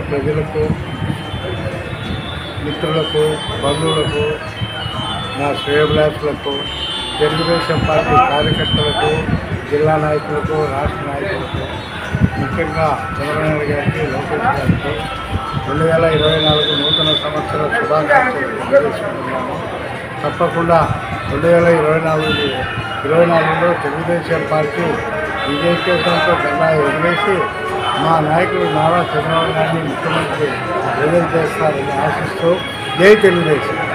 ప్రజలకు మిత్రులకు బంధువులకు నా శ్రేయభిలాషులకు తెలుగుదేశం పార్టీ కార్యకర్తలకు జిల్లా నాయకులకు రాష్ట్ర నాయకులకు ముఖ్యంగా చంద్రబాబు నాయుడు గారికి లోకేష్ గారికి రెండు వేల ఇరవై నాలుగు నూతన సంవత్సర శుభాకాంక్షలు తెలియజేసుకుంటున్నాను తప్పకుండా రెండు వేల ఇరవై నాలుగు ఇరవై నాలుగులో తెలుగుదేశం పార్టీ విజయకేతంతో గల్లా ఎగిరేసి మా నాయకుడు నారా చంద్రబాబు నాయుడిని ముఖ్యమంత్రి ప్రజలు చేస్తారని ఆశిస్తూ జై తెలుగుదేశం